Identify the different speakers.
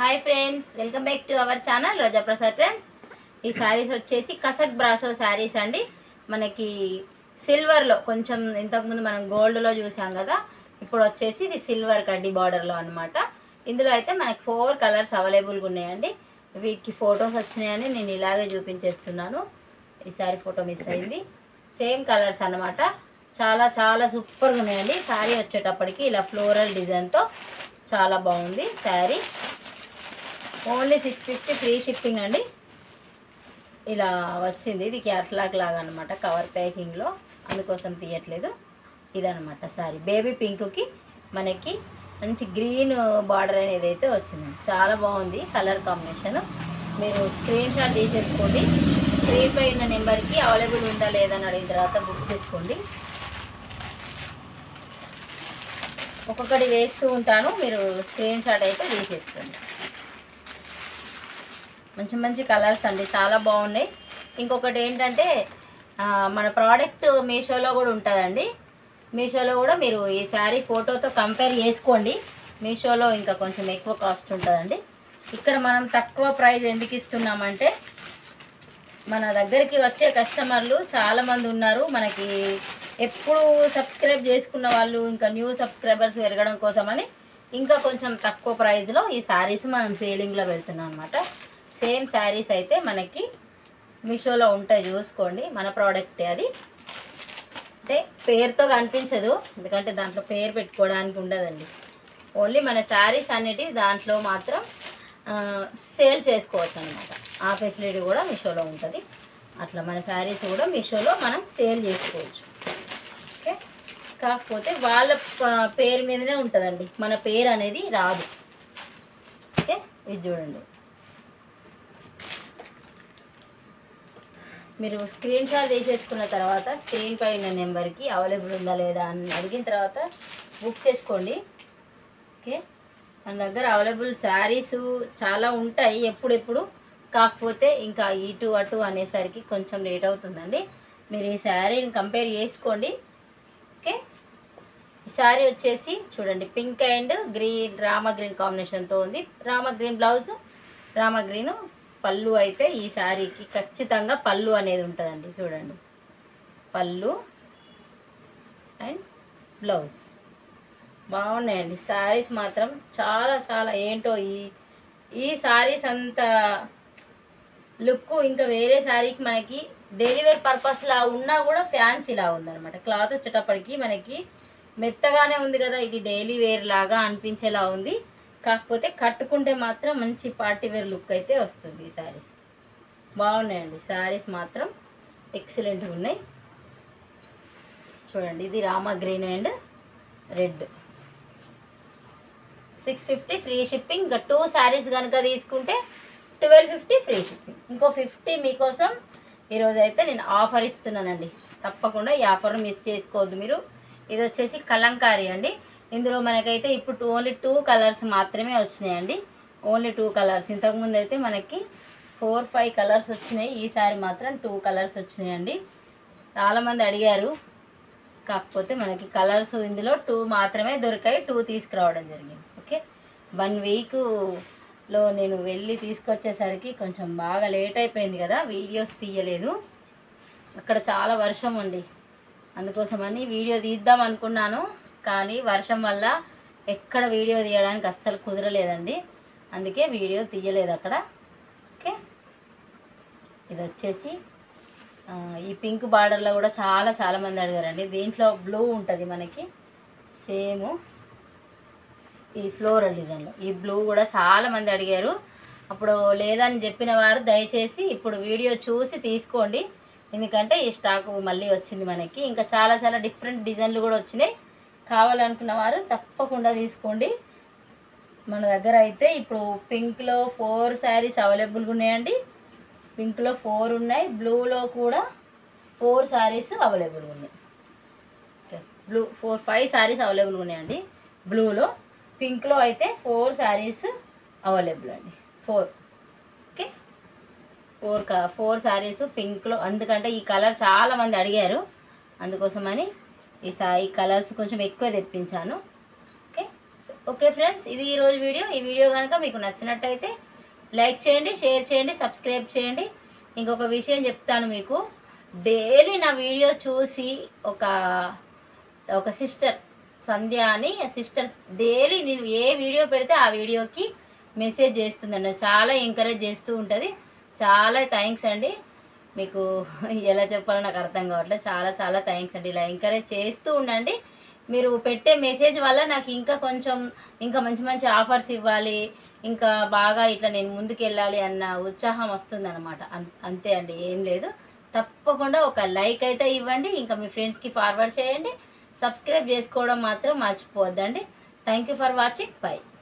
Speaker 1: hi friends welcome back to our channel Roja Prasad friends ఈ శారీస్ వచ్చేసి కసక్ brasso saris అండి మనకి సిల్వర్లో కొంచెం ఇంతకుముందు మనం గోల్డ్లో చూసాం కదా ఇప్పుడు వచ్చేసి ఇది సిల్వర్ కడ్డీ బార్డర్లో అనమాట ఇందులో అయితే మనకి ఫోర్ కలర్స్ అవైలబుల్గా ఉన్నాయండి వీటికి ఫొటోస్ వచ్చినాయని నేను ఇలాగే చూపించేస్తున్నాను ఈ శారీ ఫోటో మిస్ అయింది సేమ్ కలర్స్ అన్నమాట చాలా చాలా సూపర్గా ఉన్నాయండి శారీ వచ్చేటప్పటికి ఇలా ఫ్లోరల్ డిజైన్తో చాలా బాగుంది sari only six fifty free shipping అండి ఇలా వచ్చింది ఇది క్యాట్లాగ్ లాగా అనమాట కవర్ ప్యాకింగ్లో అందుకోసం తీయట్లేదు ఇదనమాట సారీ బేబీ పింక్కి మనకి మంచి గ్రీన్ బార్డర్ అనేది అయితే వచ్చింది చాలా బాగుంది కలర్ కాంబినేషన్ మీరు స్క్రీన్ షాట్ తీసేసుకోండి స్క్రీన్ పై ఉన్న నెంబర్కి అవైలబుల్ ఉందా లేదా అని అడిగిన తర్వాత బుక్ చేసుకోండి ఒక్కొక్కటి వేస్తూ ఉంటాను మీరు స్క్రీన్ షాట్ అయితే తీసేసుకోండి మంచి మంచి కలర్స్ అండి చాలా బాగున్నాయి ఇంకొకటి ఏంటంటే ఆ, మన ప్రోడక్ట్ మీషోలో కూడా ఉంటుందండి మీషోలో కూడా మీరు ఈ శారీ ఫోటోతో కంపేర్ చేసుకోండి మీషోలో ఇంకా కొంచెం ఎక్కువ కాస్ట్ ఉంటుందండి ఇక్కడ మనం తక్కువ ప్రైస్ ఎందుకు ఇస్తున్నామంటే మన దగ్గరికి వచ్చే కస్టమర్లు చాలామంది ఉన్నారు మనకి ఎప్పుడు సబ్స్క్రైబ్ చేసుకున్న వాళ్ళు ఇంకా న్యూ సబ్స్క్రైబర్స్ పెరగడం కోసమని ఇంకా కొంచెం తక్కువ ప్రైస్లో ఈ శారీస్ మనం సేలింగ్లో పెడుతున్నాం అనమాట సేమ్ శారీస్ అయితే మనకి మీషోలో ఉంటాయి చూసుకోండి మన ప్రోడక్టే అది అంటే పేరుతో కనిపించదు ఎందుకంటే దాంట్లో పేరు పెట్టుకోవడానికి ఉండదండి ఓన్లీ మన శారీస్ అన్నిటి దాంట్లో మాత్రం సేల్ చేసుకోవచ్చు అనమాట ఆ ఫెసిలిటీ కూడా మీషోలో ఉంటుంది అట్లా మన శారీస్ కూడా మీషోలో మనం సేల్ చేసుకోవచ్చు ఓకే కాకపోతే వాళ్ళ ప- పేరు మీదనే ఉంటుందండి మన పేరు అనేది రాదు ఓకే ఇది చూడండి మీరు స్క్రీన్ షాట్ తీసేసుకున్న తర్వాత స్క్రీన్ పై ఉన్న నెంబర్కి అవైలబుల్ ఉందా లేదా అని అడిగిన తర్వాత బుక్ చేసుకోండి ఓకే మన దగ్గర అవైలబుల్ శారీస్ చాలా ఉంటాయి ఎప్పుడెప్పుడు కాకపోతే ఇంకా ఇటు అటు అనేసరికి కొంచెం లేట్ అవుతుందండి మీరు ఈ శారీని కంపేర్ చేసుకోండి ఓకే ఈ శారీ వచ్చేసి చూడండి pink and green Rama green కాంబినేషన్తో ఉంది Rama green blouse Rama green పళ్ళు అయితే ఈ శారీకి ఖచ్చితంగా పళ్ళు అనేది ఉంటుందండి చూడండి పళ్ళు అండ్ బ్లౌజ్ బాగున్నాయండి శారీస్ మాత్రం చాలా చాలా ఏంటో ఈ ఈ శారీస్ అంత లుక్ ఇంకా వేరే శారీకి మనకి డెలివరీ పర్పస్ లా ఉన్నా కూడా ఫ్యాన్సీ లా ఉందన్నమాట క్లాత్ వచ్చేటప్పటికి మనకి మెత్తగానే ఉంది కదా ఇది డైలీ వేర్ లాగా అనిపించేలా ఉంది కాకపోతే కట్టుకుంటే మాత్రం మంచి పార్టీ వేర్ లుక్ అయితే వస్తుంది ఈ శారీస్ బాగున్నాయండి శారీస్ మాత్రం ఎక్సలెంట్గా ఉన్నాయి చూడండి ఇది Rama green and red six fifty free shipping ఇంకా టూ శారీస్ కనుక తీసుకుంటే ట్వెల్వ్ ఫిఫ్టీ ఫ్రీ షిప్పింగ్ ఇంకో ఫిఫ్టీ మీకోసం ఈరోజు అయితే నేను ఆఫర్ ఇస్తున్నానండి తప్పకుండా ఈ ఆఫర్ మిస్ చేసుకోవద్దు మీరు ఇది వచ్చేసి కలంకారీ అండి ఇందులో మనకైతే ఇప్పుడు టూ ఓన్లీ టూ కలర్స్ మాత్రమే వచ్చినాయండి ఓన్లీ టూ కలర్స్ ఇంతకుముందు అయితే మనకి ఫోర్ ఫైవ్ కలర్స్ వచ్చినాయి ఈసారి మాత్రం టూ కలర్స్ వచ్చినాయండి చాలామంది అడిగారు కాకపోతే మనకి కలర్స్ ఇందులో టూ మాత్రమే దొరికాయి టూ తీసుకురావడం జరిగింది ఓకే వన్ వీక్లో నేను వెళ్ళి తీసుకొచ్చేసరికి కొంచెం బాగా లేట్ అయిపోయింది కదా వీడియోస్ తీయలేదు అక్కడ చాలా వర్షం ఉంది అందుకోసమని వీడియో తీద్దాం అనుకున్నాను కానీ వర్షం వల్ల ఎక్కడ వీడియో తీయడానికి అస్సలు కుదరలేదండి అందుకే వీడియో తీయలేదు అక్కడ ఓకే ఇది వచ్చేసి ఆ, ఈ పింక్ బార్డర్లో కూడా చాలా చాలా మంది అడిగారండి దీంట్లో బ్లూ ఉంటుంది మనకి సేమ్ ఈ ఫ్లోరల్ డిజైన్లో ఈ బ్లూ కూడా చాలా మంది అడిగారు అప్పుడు లేదని చెప్పిన వారు దయచేసి ఇప్పుడు వీడియో చూసి తీసుకోండి ఎందుకంటే ఈ స్టాక్ మళ్ళీ వచ్చింది మనకి ఇంకా చాలా చాలా డిఫరెంట్ డిజైన్లు కూడా వచ్చినాయి కావాలనుకున్న వారు తప్పకుండా తీసుకోండి మన దగ్గర అయితే ఇప్పుడు పింక్లో ఫోర్ శారీస్ అవైలబుల్గా ఉన్నాయండి పింక్లో ఫోర్ ఉన్నాయి బ్లూలో కూడా ఫోర్ శారీస్ అవైలబుల్గా ఉన్నాయి okay blue four five saris అవైలబుల్గా ఉన్నాయండి బ్లూలో పింక్లో అయితే ఫోర్ శారీస్ అవైలబుల్ అండి ఫోర్ ఓకే ఫోర్ క ఫోర్ శారీస్ పింక్లో ఎందుకంటే ఈ కలర్ చాలా మంది అడిగారు అందుకోసమని ఈ సా ఈ కలర్స్ కొంచెం ఎక్కువ తెప్పించాను ఓకే ఓకే ఫ్రెండ్స్ ఇది ఈరోజు వీడియో ఈ వీడియో కనుక మీకు నచ్చినట్టయితే లైక్ చేయండి షేర్ చేయండి సబ్స్క్రైబ్ చేయండి ఇంకొక విషయం చెప్తాను మీకు డైలీ నా వీడియో చూసి ఒక ఒక సిస్టర్ సంధ్య అని సిస్టర్ డైలీ నేను ఏ వీడియో పెడితే ఆ వీడియోకి మెసేజ్ చేస్తుందండి చాలా ఎంకరేజ్ చేస్తూ ఉంటుంది చాలా థ్యాంక్స్ అండి మీకు ఎలా చెప్పాలో నాకు అర్థం కావట్లేదు చాలా చాలా థ్యాంక్స్ అండి ఇలా ఎంకరేజ్ చేస్తూ ఉండండి మీరు పెట్టే మెసేజ్ వల్ల నాకు ఇంకా కొంచెం ఇంకా మంచి మంచి ఆఫర్స్ ఇవ్వాలి ఇంకా బాగా ఇట్లా నేను ముందుకు వెళ్ళాలి అన్న ఉత్సాహం వస్తుందన్నమాట అన్- అంతే అండి ఏం లేదు తప్పకుండా ఒక లైక్ అయితే ఇవ్వండి ఇంకా మీ ఫ్రెండ్స్కి ఫార్వర్డ్ చేయండి సబ్స్క్రైబ్ చేసుకోవడం మాత్రం మర్చిపోవద్దండి thank you for watching by